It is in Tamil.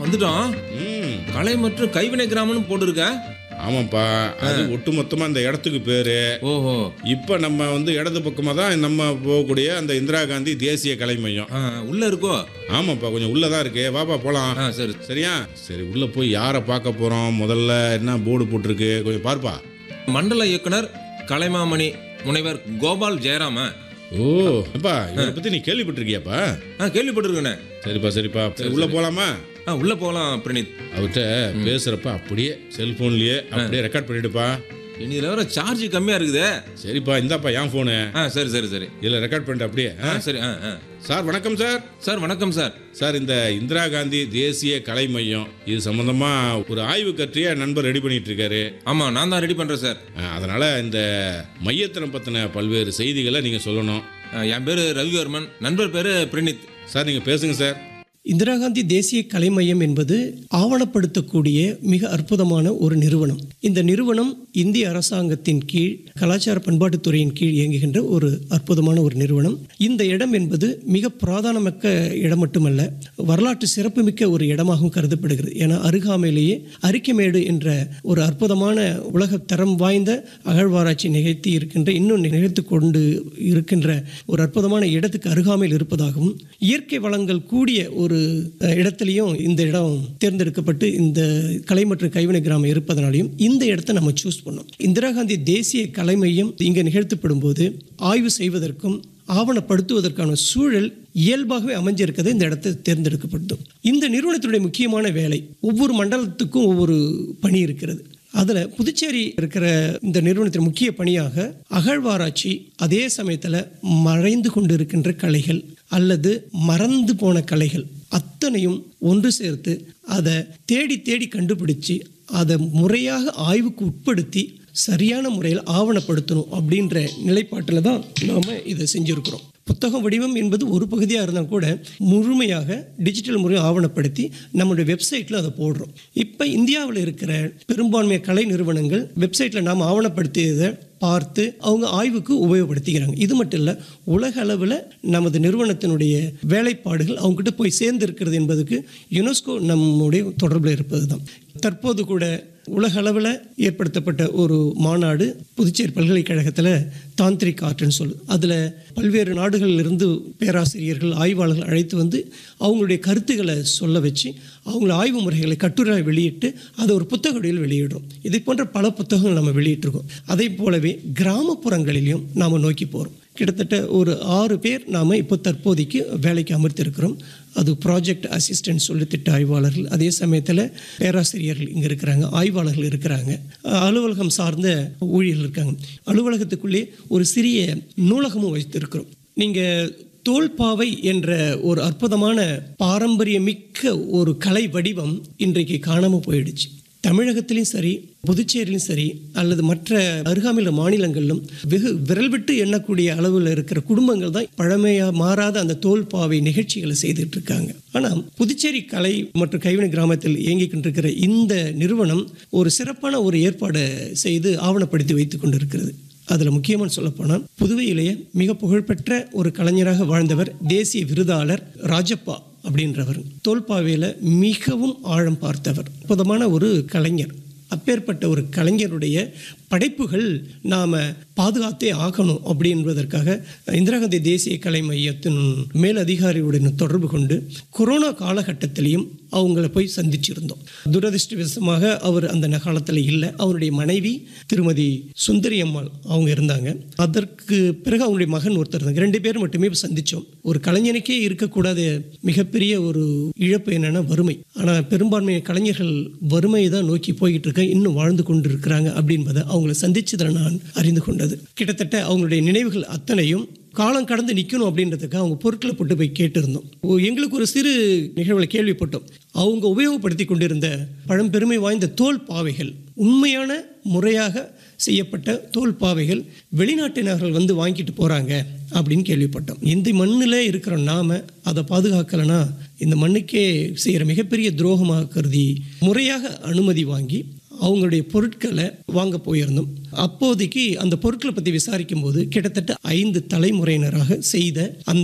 வந்துட்டோம் ம் கலை மற்றும் கைவினை கிராமம்னு போட்டிருக்க ஆமாப்பா அது ஒட்டுமொத்தமா அந்த இடத்துக்கு பேரு ஓஹோ இப்ப நம்ம வந்து இடது பக்கமா தான் நம்ம போகக்கூடிய அந்த இந்திரா காந்தி தேசிய கலை மையம் ஆ, உள்ள இருக்கோ ஆமாப்பா கொஞ்சம் உள்ளதான் இருக்கு வாப்பா போலாம் ஆ சரி சரியா சரி உள்ள போய் யாரை பார்க்க போறோம் முதல்ல என்ன போர்டு போட்டிருக்கு கொஞ்சம் பார்ப்பா மண்டல இயக்குனர் கலைமாமணி முனைவர் கோபால் ஜெயராம ஓ அப்பா இவரை பத்தி நீ கேள்விப்பட்டிருக்கியாப்பா ஆ கேள்விப்பட்டிருக்கேனே சரிப்பா சரிப்பா சரி உள்ள போலாமா ஆ உள்ள போகலாம் பிரணீத் அவர்கிட்ட பேசுறப்ப அப்படியே செல்போன்லயே அப்படியே ரெக்கார்ட் பண்ணிடுப்பா இனி இதுல வேற சார்ஜ் கம்மியா இருக்குதே சரிப்பா இந்தாப்பா என் போனு ஆ சரி சரி சரி இதுல ரெக்கார்ட் பண்ணிட்டு அப்படியே ஆ ஆ? சரி ஆ ஆ சார் வணக்கம் சார் சார் வணக்கம் சார் சார் இந்த இந்திரா காந்தி தேசிய கலை மையம் இது சம்பந்தமா ஒரு ஆய்வு கற்றிய நண்பர் ரெடி பண்ணிட்டு இருக்காரு ஆமா நான் தான் ரெடி பண்றேன் சார் அஹ், அதனால இந்த மையத்தினை பத்தின பல்வேறு செய்திகளை நீங்க சொல்லணும் ஆ, என் பேரு ரவிவர்மன் நண்பர் பேரு பிரணீத் சார் நீங்க பேசுங்க சார் இந்திரா காந்தி தேசிய கலை மையம் என்பது ஆவணப்படுத்தக்கூடிய மிக அற்புதமான ஒரு நிறுவனம் இந்த நிறுவனம் இந்திய அரசாங்கத்தின் கீழ் கலாச்சார பண்பாட்டுத்துறையின் கீழ் இயங்குகின்ற ஒரு அற்புதமான ஒரு நிறுவனம் இந்த இடம் என்பது மிக பிராதானமிக்க இடம் மட்டுமல்ல வரலாற்று சிறப்புமிக்க ஒரு இடமாகவும் கருதப்படுகிறது ஏன்னா அருகாமையிலேயே அரிக்கமேடு என்ற ஒரு அற்புதமான உலக தரம் வாய்ந்த அகழ்வாராய்ச்சி நிகழ்த்தி இருக்கின்ற இன்னும் நிகழ்த்து கொண்டு இருக்கின்ற ஒரு அற்புதமான இடத்துக்கு அருகாமையில் இருப்பதாகவும் இயற்கை வளங்கள் கூடிய ஒரு அஹ், இடத்துலையும் இந்த இடம் தேர்ந்தெடுக்கப்பட்டு இந்த கலை மற்றும் கைவினை கிராமம் இருப்பதனாலையும் இந்த இடத்தை நம்ம சூஸ் பண்ணோம் இந்திரா காந்தி தேசிய கலை மையம் இங்கே நிகழ்த்தப்படும் போது ஆய்வு செய்வதற்கும் ஆவணப்படுத்துவதற்கான சூழல் இயல்பாகவே அமைஞ்சிருக்கிறது இந்த இடத்தை தேர்ந்தெடுக்கப்பட்டதும் இந்த நிறுவனத்தினுடைய முக்கியமான வேலை ஒவ்வொரு மண்டலத்துக்கும் ஒவ்வொரு பணி இருக்கிறது அதில் புதுச்சேரி இருக்கிற இந்த நிறுவனத்தின் முக்கிய பணியாக அகழ்வாராய்ச்சி அதே சமயத்தில் மறைந்து கொண்டு இருக்கின்ற கலைகள் அல்லது மறந்து போன கலைகள் அத்தனையும் ஒன்று சேர்த்து அதை தேடி தேடி கண்டுபிடிச்சு அதை முறையாக ஆய்வுக்கு உட்படுத்தி சரியான முறையில் ஆவணப்படுத்தணும் அப்படின்ற நிலைப்பாட்டில் தான் நாம் இதை செஞ்சுருக்கிறோம் புத்தக வடிவம் என்பது ஒரு பகுதியாக இருந்தால் கூட முழுமையாக டிஜிட்டல் முறையை ஆவணப்படுத்தி நம்மளுடைய வெப்சைட்டில் அதை போடுறோம் இப்போ இந்தியாவில் இருக்கிற பெரும்பான்மை கலை நிறுவனங்கள் வெப்சைட்டில் நாம் ஆவணப்படுத்தியதை பார்த்து அவங்க ஆய்வுக்கு உபயோகப்படுத்திக்கிறாங்க இது மட்டும் இல்லை உலக அளவில் நமது நிறுவனத்தினுடைய வேலைப்பாடுகள் அவங்ககிட்ட போய் சேர்ந்து இருக்கிறது என்பதுக்கு யுனெஸ்கோ நம்முடைய தொடர்பில் இருப்பது தான் தற்போது கூட உலக அளவில் ஏற்படுத்தப்பட்ட ஒரு மாநாடு புதுச்சேரி பல்கலைக்கழகத்தில் தாந்திரிக் ஆர்ட்னு சொல்லு அதில் பல்வேறு நாடுகளிலிருந்து பேராசிரியர்கள் ஆய்வாளர்கள் அழைத்து வந்து அவங்களுடைய கருத்துக்களை சொல்ல வச்சு அவங்கள ஆய்வு முறைகளை கட்டுரை வெளியிட்டு அதை ஒரு புத்தக வடிவில் வெளியிடுறோம் இதை போன்ற பல புத்தகங்கள் நம்ம வெளியிட்டிருக்கோம் அதே போலவே கிராமப்புறங்களிலையும் நாம் நோக்கி போகிறோம் கிட்டத்தட்ட ஒரு ஆறு பேர் நாம் இப்போ தற்போதைக்கு வேலைக்கு அமர்த்திருக்கிறோம் அது ப்ராஜெக்ட் அசிஸ்டன்ட் சொல்லி திட்ட ஆய்வாளர்கள் அதே சமயத்தில் பேராசிரியர்கள் இங்கே இருக்கிறாங்க ஆய்வாளர்கள் இருக்கிறாங்க அஹ் அலுவலகம் சார்ந்த ஊழியர்கள் இருக்காங்க அலுவலகத்துக்குள்ளே ஒரு சிறிய நூலகமும் வைத்திருக்கிறோம் நீங்கள் தோல்பாவை என்ற ஒரு அற்புதமான பாரம்பரியமிக்க ஒரு கலை வடிவம் இன்றைக்கு காணாமல் போயிடுச்சு தமிழகத்திலையும் சரி புதுச்சேரியிலும் சரி அல்லது மற்ற அருகாமையில் மாநிலங்களிலும் வெகு விரல் விட்டு எண்ணக்கூடிய அளவில் இருக்கிற குடும்பங்கள் தான் பழமையாக மாறாத அந்த தோல்பாவை நிகழ்ச்சிகளை செய்துட்டு இருக்காங்க ஆனால் புதுச்சேரி கலை மற்றும் கைவினை கிராமத்தில் இயங்கிக் கொண்டிருக்கிற இந்த நிறுவனம் ஒரு சிறப்பான ஒரு ஏற்பாடு செய்து ஆவணப்படுத்தி வைத்துக் கொண்டிருக்கிறது அதில் முக்கியமாக சொல்லப்போனால் புதுவையிலேயே மிக புகழ்பெற்ற ஒரு கலைஞராக வாழ்ந்தவர் தேசிய விருதாளர் ராஜப்பா அப்படின்றவர் தோல்பாவையில் மிகவும் ஆழம் பார்த்தவர் அற்புதமான ஒரு கலைஞர் அப்பேற்பட்ட ஒரு கலைஞருடைய படைப்புகள் நாம் பாதுகாத்தே ஆகணும் அப்படின்றதற்காக இந்திரா காந்தி தேசிய கலை மையத்தின் மேல் அதிகாரியுடன் தொடர்பு கொண்டு கொரோனா காலகட்டத்திலையும் அவங்கள போய் சந்திச்சிருந்தோம் துரதிருஷ்டவசமாக அவர் அந்த காலத்தில் இல்லை அவருடைய மனைவி திருமதி சுந்தரி அம்மாள் அவங்க இருந்தாங்க அதற்கு பிறகு அவங்களுடைய மகன் ஒருத்தர் இருந்தாங்க ரெண்டு பேரும் மட்டுமே சந்தித்தோம் ஒரு கலைஞனுக்கே இருக்கக்கூடாத மிகப்பெரிய ஒரு இழப்பு என்னன்னா வறுமை ஆனால் பெரும்பான்மை கலைஞர்கள் வறுமையை தான் நோக்கி போய்கிட்டு இருக்க இன்னும் வாழ்ந்து கொண்டு இருக்கிறாங்க அப்படின்பதை அவங்கள சந்திச்சதில் நான் அறிந்து கொண்டது கிட்டத்தட்ட அவங்களுடைய நினைவுகள் அத்தனையும் காலம் கடந்து நிற்கணும் அப்படின்றதுக்கு அவங்க பொருட்களை போட்டு போய் கேட்டிருந்தோம் ஓ, எங்களுக்கு ஒரு சிறு நிகழ்வுல கேள்விப்பட்டோம் அவங்க உபயோகப்படுத்தி கொண்டிருந்த பழம்பெருமை வாய்ந்த தோல் பாவைகள் உண்மையான முறையாக செய்யப்பட்ட தோல் பாவைகள் வெளிநாட்டினர்கள் வந்து வாங்கிட்டு போகிறாங்க அப்படின்னு கேள்விப்பட்டோம் இந்த மண்ணில் இருக்கிற நாம அதை பாதுகாக்கலைன்னா இந்த மண்ணுக்கே செய்கிற மிகப்பெரிய துரோகமாக கருதி முறையாக அனுமதி வாங்கி அவங்களுடைய பொருட்களை வாங்க போயிருந்தோம் அப்போதைக்கு அந்த பொருட்களை பற்றி விசாரிக்கும் போது கிட்டத்தட்ட ஐந்து தலைமுறையினராக செய்த அந்த